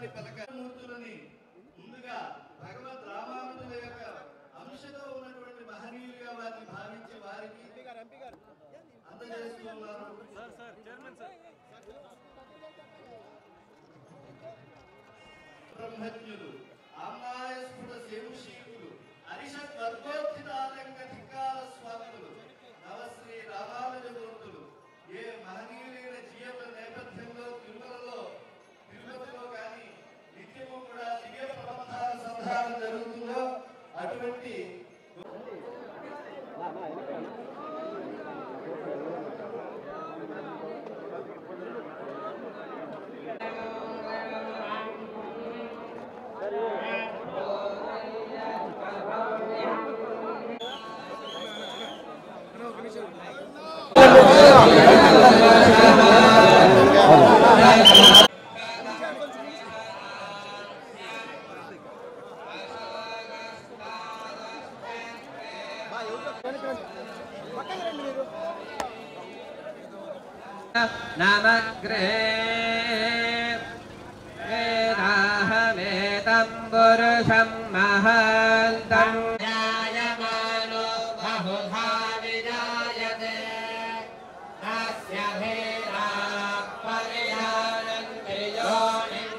వారి పలక మూర్తులని ముందుగా భగవద్ రామానుజుల యొక్క అంశతో ఉన్నటువంటి మహనీయులుగా వారిని భావించి వారికి అందజేస్తూ ఉన్నారు బ్రహ్మజ్ఞులు ఆమ్నాయస్ఫుట శేముషీకులు అరిషత్ వర్గోత్థితాలంక ధిక్కార స్వాములు నవశ్రీ రామానుజమూర్తులు ఏ మహనీయులైన జీవన నేపథ్యంలో తిరుమలలో తిరుపతిలో కానీ నిత్యము కూడా దివ్య ప్రబంధాల సంధానం జరుగుతుందో అటువంటి नमग्रे वेदाहमेतं पुरुषं महान्तम् जायमानो बहुधा विजायते तस्य धीरा परिजानन्ति योनिम्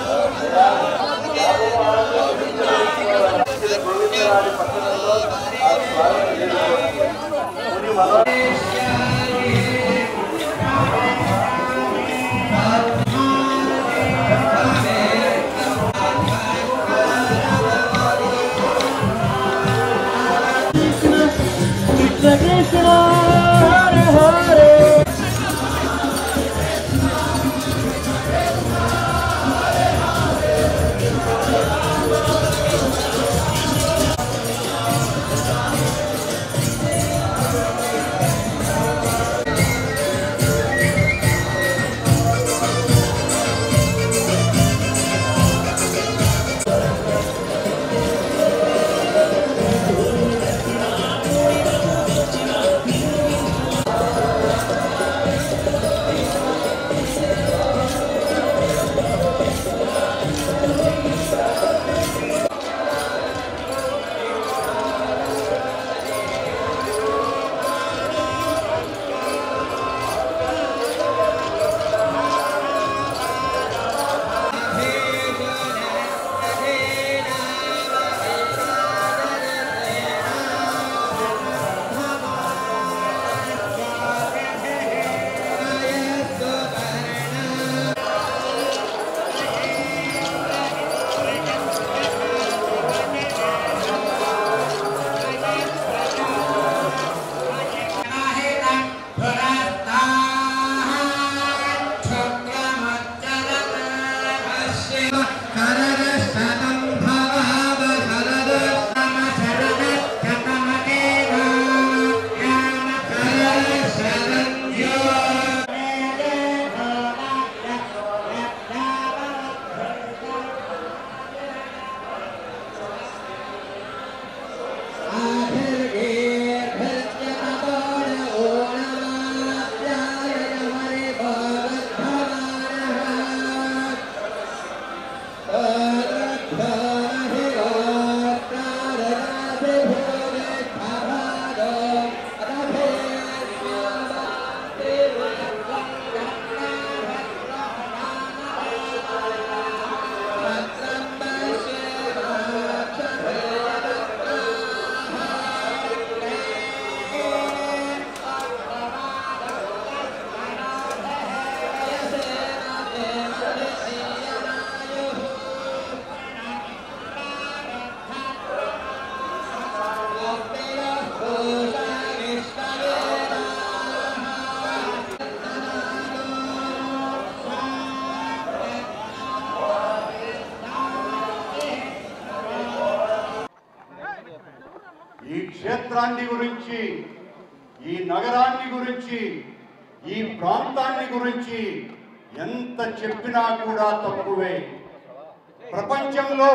గోవిందరాడి పట్టణంలో క్షేత్రాన్ని గురించి ఈ నగరాన్ని గురించి ఈ ప్రాంతాన్ని గురించి ఎంత చెప్పినా కూడా తక్కువే ప్రపంచంలో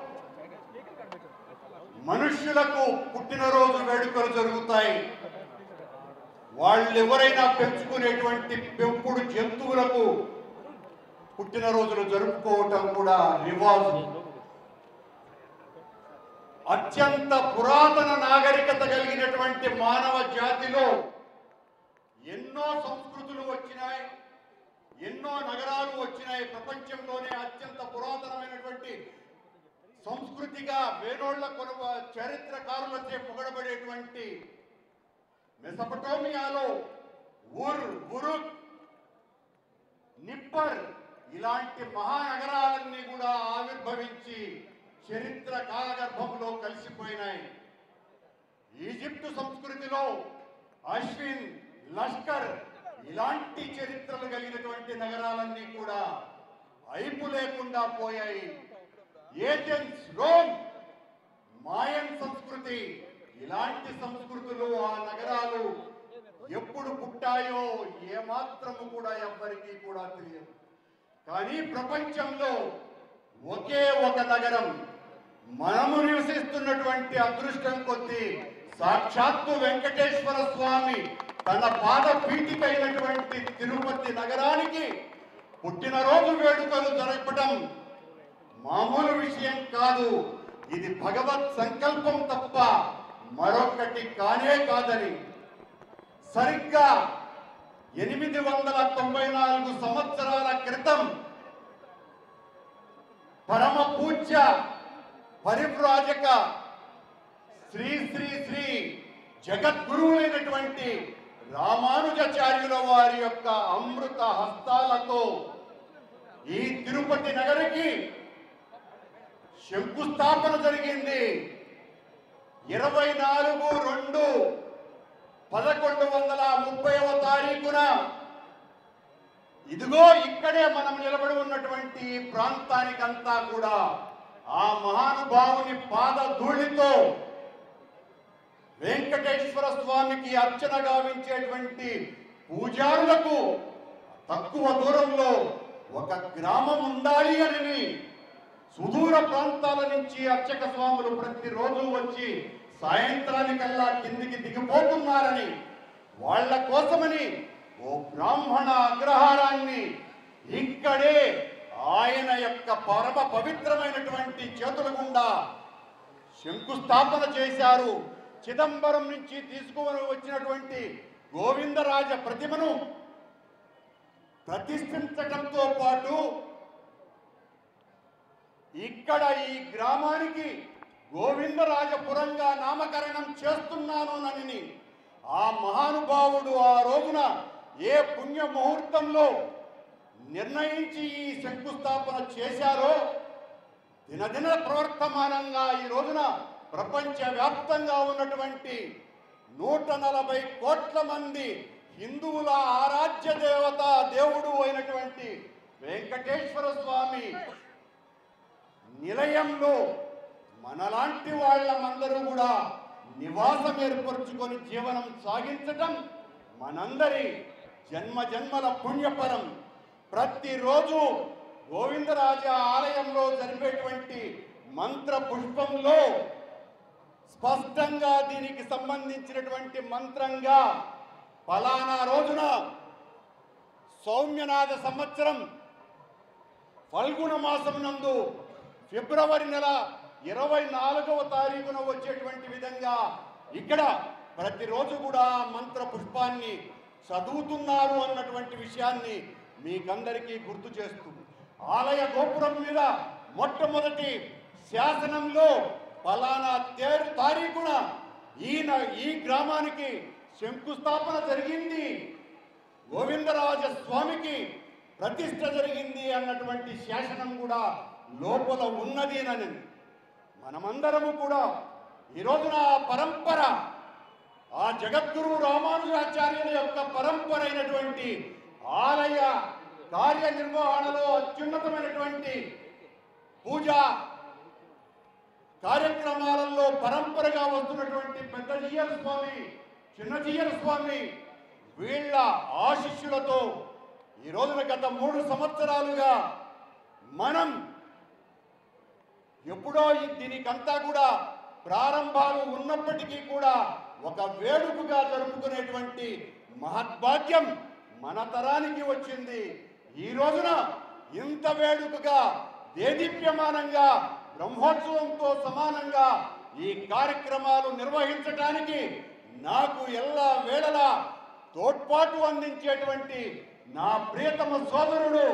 మనుష్యులకు పుట్టినరోజు వేడుకలు జరుగుతాయి వాళ్ళు ఎవరైనా పెంచుకునేటువంటి పెంపుడు జంతువులకు పుట్టినరోజులు జరుపుకోవటం కూడా రివాజు అత్యంత పురాతన నాగరికత కలిగినటువంటి మానవ జాతిలో ఎన్నో సంస్కృతులు వచ్చినాయి ఎన్నో నగరాలు వచ్చినాయి ప్రపంచంలోనే అత్యంత పురాతనమైనటువంటి సంస్కృతిగా వేనోళ్ల కొనువ చరిత్రకారులచే పొగడబడేటువంటి మెసపటోమియాలో ఉర్ ఉరుక్ నిప్పర్ ఇలాంటి మహానగరాలన్నీ కూడా ఆవిర్భవించి చరిత్ర కాలగర్భంలో కలిసిపోయినాయి ఈజిప్టు సంస్కృతిలో అశ్విన్ లష్కర్ ఇలాంటి చరిత్రలు కలిగినటువంటి నగరాలన్నీ కూడా అయిపు లేకుండా పోయాయి ఏథెన్స్ రోమ్ మాయన్ సంస్కృతి ఇలాంటి సంస్కృతులు ఆ నగరాలు ఎప్పుడు పుట్టాయో ఏమాత్రము కూడా ఎవ్వరికీ కూడా తెలియదు కానీ ప్రపంచంలో ఒకే ఒక నగరం మనము నివసిస్తున్నటువంటి అదృష్టం కొద్దీ సాక్షాత్తు వెంకటేశ్వర స్వామి తన పాద పీఠికైనటువంటి తిరుపతి నగరానికి పుట్టినరోజు వేడుకలు జరపడం మామూలు విషయం కాదు ఇది భగవత్ సంకల్పం తప్ప మరొకటి కానే కాదని సరిగ్గా ఎనిమిది వందల తొంభై నాలుగు సంవత్సరాల క్రితం పరమ పూజ్య పరివ్రాజక శ్రీ శ్రీ శ్రీ జగద్గురువులైనటువంటి రామానుజాచార్యుల వారి యొక్క అమృత హస్తాలతో ఈ తిరుపతి నగరికి శంకుస్థాపన జరిగింది ఇరవై నాలుగు రెండు పదకొండు వందల ముప్పైవ తారీఖున ఇదిగో ఇక్కడే మనం నిలబడి ఉన్నటువంటి ఈ ప్రాంతానికంతా కూడా ఆ మహానుభావుని పాద ధూళితో వెంకటేశ్వర స్వామికి అర్చన గావించేటువంటి పూజారులకు తక్కువ దూరంలో ఒక గ్రామం ఉండాలి అని సుదూర ప్రాంతాల నుంచి అర్చక స్వాములు ప్రతిరోజు వచ్చి సాయంత్రానికల్లా కిందికి దిగిపోతున్నారని వాళ్ళ కోసమని ఓ బ్రాహ్మణ అగ్రహారాన్ని ఇక్కడే ఆయన యొక్క పరమ పవిత్రమైనటువంటి చేతుల గుండా శంకుస్థాపన చేశారు చిదంబరం నుంచి తీసుకుని వచ్చినటువంటి గోవిందరాజ ప్రతిమను ప్రతిష్ఠించటంతో పాటు ఇక్కడ ఈ గ్రామానికి గోవిందరాజపురంగా నామకరణం చేస్తున్నాను ఆ మహానుభావుడు ఆ రోజున ఏ పుణ్య ముహూర్తంలో నిర్ణయించి ఈ శంకుస్థాపన చేశారో దినదిన ప్రవర్తమానంగా ఈ రోజున ప్రపంచ వ్యాప్తంగా ఉన్నటువంటి నూట నలభై కోట్ల మంది హిందువుల ఆరాధ్య దేవత దేవుడు అయినటువంటి వెంకటేశ్వర స్వామి నిలయంలో మనలాంటి వాళ్ళమందరూ కూడా నివాసం ఏర్పరచుకొని జీవనం సాగించటం మనందరి జన్మ జన్మల పుణ్యపరం ప్రతిరోజు గోవిందరాజ ఆలయంలో జరిపేటువంటి మంత్ర పుష్పంలో స్పష్టంగా దీనికి సంబంధించినటువంటి మంత్రంగా ఫలానా రోజున సౌమ్యనాథ సంవత్సరం ఫల్గుణ మాసం నందు ఫిబ్రవరి నెల ఇరవై నాలుగవ తారీఖున వచ్చేటువంటి విధంగా ఇక్కడ ప్రతిరోజు కూడా ఆ మంత్ర పుష్పాన్ని చదువుతున్నారు అన్నటువంటి విషయాన్ని మీకందరికీ గుర్తు చేస్తూ ఆలయ గోపురం మీద మొట్టమొదటి శాసనంలో ఫలానా తేరు తారీఖున ఈయన ఈ గ్రామానికి శంకుస్థాపన జరిగింది గోవిందరాజ స్వామికి ప్రతిష్ట జరిగింది అన్నటువంటి శాసనం కూడా లోపల ఉన్నది అని మనమందరము కూడా ఈ రోజున ఆ పరంపర ఆ జగద్గురు రామానుజాచార్యుల యొక్క పరంపర అయినటువంటి ఆలయ కార్యనిర్వహణలో అత్యున్నతమైనటువంటి పూజ కార్యక్రమాలలో పరంపరగా వస్తున్నటువంటి పెద్ద జీయర్ స్వామి చిన్న జీయర్ స్వామి వీళ్ళ ఆశిష్యులతో ఈ రోజున గత మూడు సంవత్సరాలుగా మనం ఎప్పుడో ఈ- దీనికంతా కూడా ప్రారంభాలు ఉన్నప్పటికీ కూడా ఒక వేడుకగా జరుపుకునేటువంటి మహద్భాగ్యం మన తరానికి వచ్చింది ఈ రోజున ఇంత వేడుకగా దేదీప్యమానంగా బ్రహ్మోత్సవంతో సమానంగా ఈ కార్యక్రమాలు నిర్వహించడానికి నాకు ఎల్లా వేళలా తోడ్పాటు అందించేటువంటి నా ప్రియతమ సోదరుడు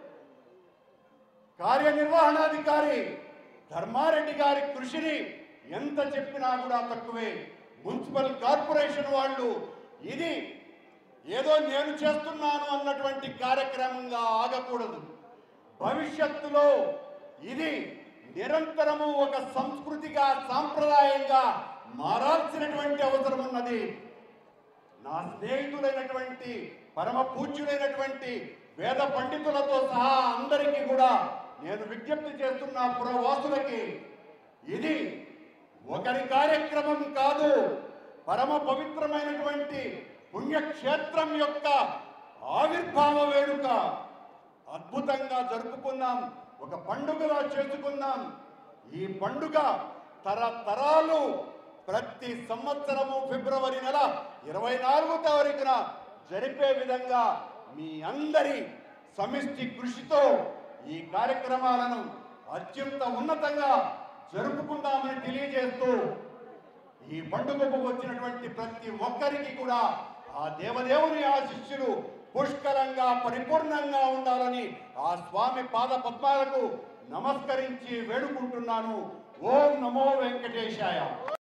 కార్యనిర్వహణాధికారి ధర్మారెడ్డి గారి కృషిని ఎంత చెప్పినా కూడా తక్కువే మున్సిపల్ కార్పొరేషన్ వాళ్ళు ఇది ఏదో నేను చేస్తున్నాను అన్నటువంటి కార్యక్రమంగా ఆగకూడదు భవిష్యత్తులో ఇది నిరంతరము ఒక సంస్కృతిగా సాంప్రదాయంగా మారాల్సినటువంటి అవసరం ఉన్నది నా స్నేహితులైనటువంటి పరమ పూజ్యులైనటువంటి వేద పండితులతో సహా అందరికీ కూడా నేను విజ్ఞప్తి చేస్తున్న పురవాసులకి ఇది ఒకరి కార్యక్రమం కాదు పరమ పవిత్రమైనటువంటి పుణ్యక్షేత్రం యొక్క ఆవిర్భావ వేడుక అద్భుతంగా జరుపుకుందాం ఒక పండుగలా చేసుకుందాం ఈ పండుగ తరతరాలు ప్రతి సంవత్సరము ఫిబ్రవరి నెల ఇరవై నాలుగో తారీఖున జరిపే విధంగా మీ అందరి సమిష్టి కృషితో ఈ కార్యక్రమాలను అత్యంత ఉన్నతంగా జరుపుకుందామని తెలియజేస్తూ ఈ పండుగకు వచ్చినటువంటి ప్రతి ఒక్కరికి కూడా ఆ దేవదేవుని ఆశిష్యులు పుష్కలంగా పరిపూర్ణంగా ఉండాలని ఆ స్వామి పాద పద్మాలకు నమస్కరించి వేడుకుంటున్నాను ఓం నమో వెంకటేశాయ